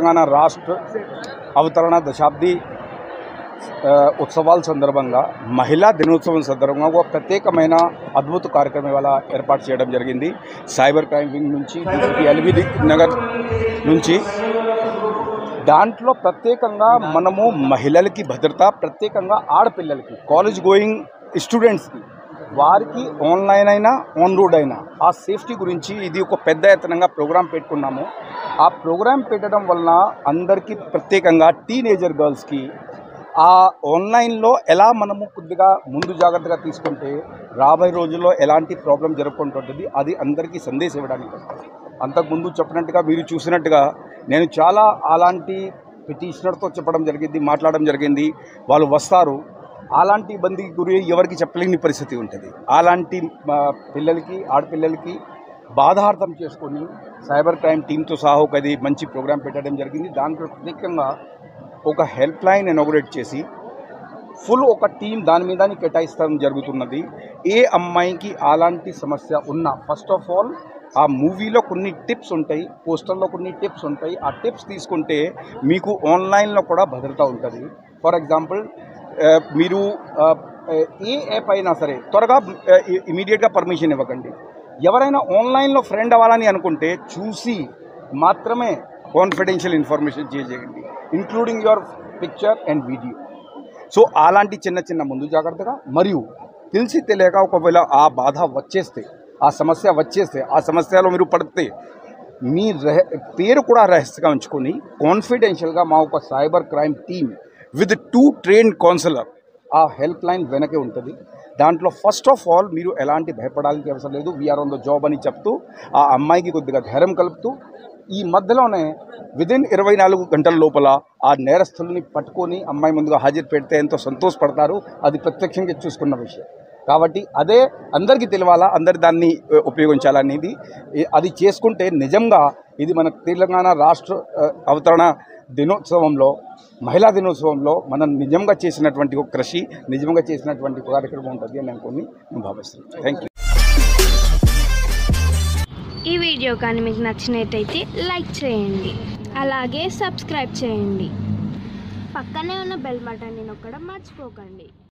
తెలంగాణ రాష్ట్ర అవతరణ దశాబ్ది ఆ, ఉత్సవాల సందర్భంగా మహిళా దినోత్సవం సందర్భంగా ఒక ప్రత్యేకమైన అద్భుత కార్యక్రమం ఇవాళ ఏర్పాటు చేయడం జరిగింది సైబర్ క్రైమ్ వింగ్ నుంచి ఎల్విది నగర్ నుంచి దాంట్లో ప్రత్యేకంగా మనము మహిళలకి భద్రత ప్రత్యేకంగా ఆడపిల్లలకి కాలేజ్ గోయింగ్ స్టూడెంట్స్కి వారికి ఆన్లైన్ అయినా ఆన్ రోడ్ అయినా ఆ సేఫ్టీ గురించి ఇది ఒక పెద్ద ఎత్తనంగా ప్రోగ్రాం పెట్టుకున్నాము ఆ ప్రోగ్రాం పెట్టడం వలన అందరికీ ప్రత్యేకంగా టీనేజర్ గర్ల్స్కి ఆ ఆన్లైన్లో ఎలా మనము కొద్దిగా ముందు జాగ్రత్తగా తీసుకుంటే రాబోయే రోజుల్లో ఎలాంటి ప్రాబ్లం జరగకుంటుంటుంది అది అందరికీ సందేశం ఇవ్వడానికి అంతకుముందు చెప్పినట్టుగా మీరు చూసినట్టుగా నేను చాలా అలాంటి పిటిషనర్తో చెప్పడం జరిగింది మాట్లాడడం జరిగింది వాళ్ళు వస్తారు అలాంటి ఇబ్బందికి గురి ఎవరికి చెప్పలేని పరిస్థితి ఉంటుంది అలాంటి ఆ, పిల్లలకి ఆడపిల్లలకి బాధార్థం చేసుకొని సైబర్ క్రైమ్ టీంతో సహా ఒక అది మంచి ప్రోగ్రాం పెట్టడం జరిగింది దాంట్లో ప్రత్యేకంగా ఒక హెల్ప్ లైన్ ఇనాగ్రేట్ చేసి ఫుల్ ఒక టీం దాని మీద కేటాయిస్తాం జరుగుతున్నది ఏ అమ్మాయికి అలాంటి సమస్య ఉన్నా ఫస్ట్ ఆఫ్ ఆల్ ఆ మూవీలో కొన్ని టిప్స్ ఉంటాయి పోస్టర్లో కొన్ని టిప్స్ ఉంటాయి ఆ టిప్స్ తీసుకుంటే మీకు ఆన్లైన్లో కూడా భద్రత ఉంటుంది ఫర్ ఎగ్జాంపుల్ మీరు ఆ, ఏ యాప్ అయినా సరే త్వరగా ఇమీడియట్గా పర్మిషన్ ఇవ్వకండి ఎవరైనా ఆన్లైన్లో ఫ్రెండ్ అవ్వాలని అనుకుంటే చూసి మాత్రమే కాన్ఫిడెన్షియల్ ఇన్ఫర్మేషన్ చేయండి including your picture and video so అలాంటి చిన్న చిన్న ముందు జాగ్రత్తగా మరియు తెలిసి తెలియక ఒకవేళ ఆ బాధ వచ్చేస్తే ఆ సమస్య వచ్చేస్తే ఆ సమస్యలో మీరు పడితే మీ రహ పేరు కూడా రహస్యంగా ఉంచుకొని కాన్ఫిడెన్షియల్గా మా ఒక cyber crime team with two train counsellor ఆ హెల్ప్ లైన్ వెనకే ఉంటుంది దాంట్లో ఫస్ట్ ఆఫ్ ఆల్ మీరు ఎలాంటి భయపడాల్సిన అవసరం లేదు వీఆర్ ఆన్ ద జాబ్ అని చెప్తూ ఆ అమ్మాయికి కొద్దిగా ధైర్యం కలుపుతూ ఈ మధ్యలోనే విదిన్ ఇరవై నాలుగు గంటల లోపల ఆ నేరస్తుల్ని పట్టుకొని అమ్మాయి ముందుగా హాజరు పెడితే ఎంతో సంతోషపడతారు అది ప్రత్యక్షంగా చూసుకున్న విషయం కాబట్టి అదే అందరికీ తెలియాలా అందరు దాన్ని ఆ, ఉపయోగించాలనేది ఈ- అది చేసుకుంటే నిజంగా ఇది మన తెలంగాణ రాష్ట్ర ఆ, అవతరణ దినోత్సవంలో మహిళా దినోత్సవంలో మనం నిజంగా చేసినటువంటి ఒక కృషి నిజంగా చేసినటువంటి ఒక కార్యక్రమం ఉంటుంది అని అనుకుని నేను భావిస్తున్నాను థ్యాంక్ యూ ఈ వీడియో కానీ మీకు నచ్చినట్టయితే లైక్ చేయండి అలాగే సబ్స్క్రైబ్ చేయండి పక్కనే ఉన్న బెల్ బటన్ని నొక్కడం మర్చిపోకండి